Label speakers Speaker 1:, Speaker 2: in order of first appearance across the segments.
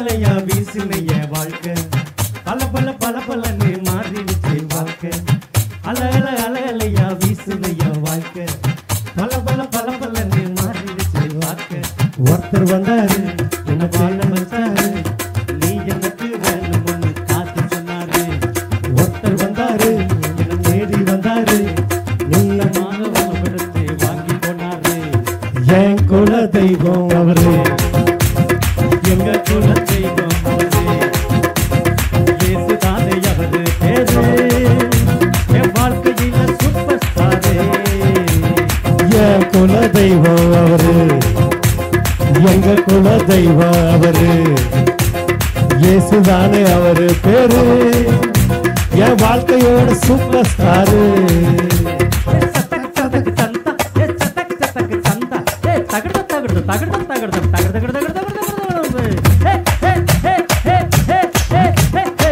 Speaker 1: அலையா வீசுனைய வாழ்க்கை பல பல பல பலன்னு மாறிடுச்சு வாழ்க்கை அல அல அல அலையா வீசுனைய வாழ்க்கை பல பல பல பலன்னு மாறிடுச்சு வாழ்க்கை ஒருத்தர் வந்தாரு என்ன வாழ வச்சாரு நீ எனக்கு வேணும்னு காத்து சொன்னாரு ஒருத்தர் வந்தாரு என்ன தேடி வந்தாரு நீளமாக உணவெடுத்து வாங்கி போனாரு என் குல தெய்வம் அவரு எங்க குல தெய்வம் அவரு இயேசுதானே அவரு பேரு என் வாழ்க்கையில சூப்பர் ஸ்டாரு
Speaker 2: என் குல தெய்வம் அவரு எங்க குல தெய்வம் அவரு இயேசுதானே அவரு பேரு என் வாழ்க்கையோட சூப்பர் ஸ்டாரு
Speaker 1: சத்தக்கு சத்தக்கு சந்தா ஏ சத்தக்கு சத்தக்கு சந்தா ஏ தகட தகட தகட தகட தகட தகட தகட தகட ஏ ஏ ஏ ஏ ஏ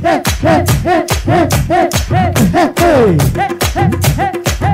Speaker 1: ஏ ஏ ஏ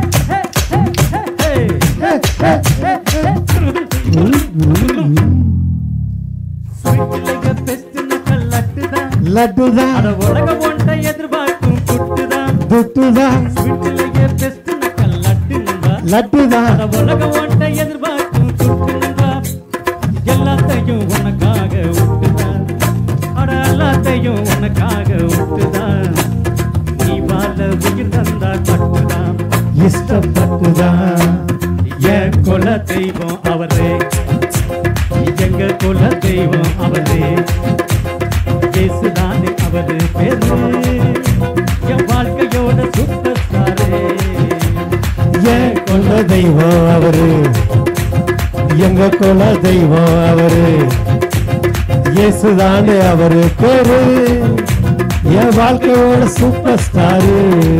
Speaker 2: லட்டுதான்
Speaker 1: உலகம் ஒன்றை எதிர்பார்க்கும் குட்டுதான்
Speaker 2: துட்டுதான்
Speaker 1: வீட்டிலேயே பெஸ்ட் நக்கல் லட்டுங்களா
Speaker 2: லட்டுதான்
Speaker 1: அட உலகம் ஒன்றை எதிர்பார்க்கும் குட்டுங்களா எல்லாத்தையும் உனக்காக விட்டுதான் அட எல்லாத்தையும் உனக்காக விட்டுதான் நீ வாழ உயிர் தந்தா கட்டுதான்
Speaker 2: இஷ்டப்பட்டுதான்
Speaker 1: என் குல தெய்வம் அவரே எங்க குல தெய்வம் அவரே இயேசுதானே அவரு பேரு என் வாழ்க்கையோட சூப்பர் ஸ்டாரே
Speaker 2: என் குல தெய்வம் அவரு எங்க குல தெய்வம் அவரு இயேசுதானே அவரு பேரு என் வாழ்க்கையோட சூப்பர் ஸ்டாரு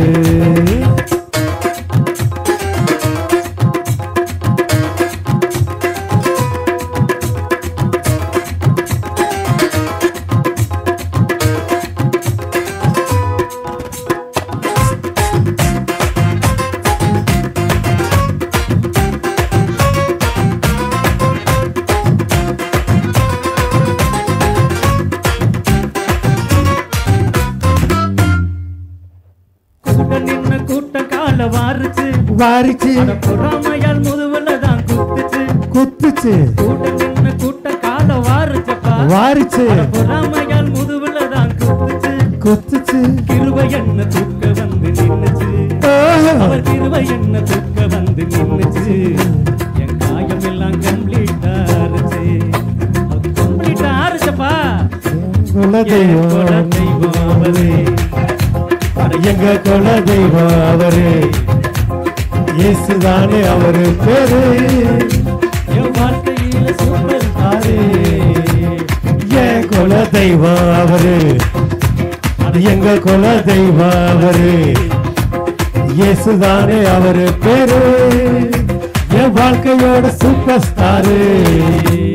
Speaker 1: கூட்ட நின்னு கூட்ட கால வாரிச்சு
Speaker 2: வாரிச்சு
Speaker 1: அட பொறாமையால் முதுகுல தான் குத்துச்சு
Speaker 2: குத்துச்சு
Speaker 1: கூட்ட நின்னு கூட்ட கால வாரிச்சப்பா
Speaker 2: வாரிச்சு
Speaker 1: அட பொறாமையால் முதுகுல தான் குத்துச்சு
Speaker 2: குத்துச்சு
Speaker 1: கிருபை என்ன தூக்க வந்து நின்னுச்சு
Speaker 2: ஆஹா.
Speaker 1: அவர் கிருபை என்ன தூக்க வந்து நின்னுச்சு என் காயம் எல்லாம் கம்ப்ளீட்டா ஆறுச்சு கம்ப்ளீட்டா ஆறுச்சப்பா
Speaker 2: குல
Speaker 1: என் குல
Speaker 2: தெய்வம்
Speaker 1: தெய்வம் அவரே அட
Speaker 2: எங்க குல தெய்வம் அவரு இயேசுதானே அவரு பேரு
Speaker 1: என் வாழ்க்கையில சூப்பர் ஸ்டாரு
Speaker 2: என் குல தெய்வம் அவரு எங்க குல தெய்வம் அவரு இயேசுதானே அவரு பேரு என் வாழ்க்கையோட சூப்பர் ஸ்டாரு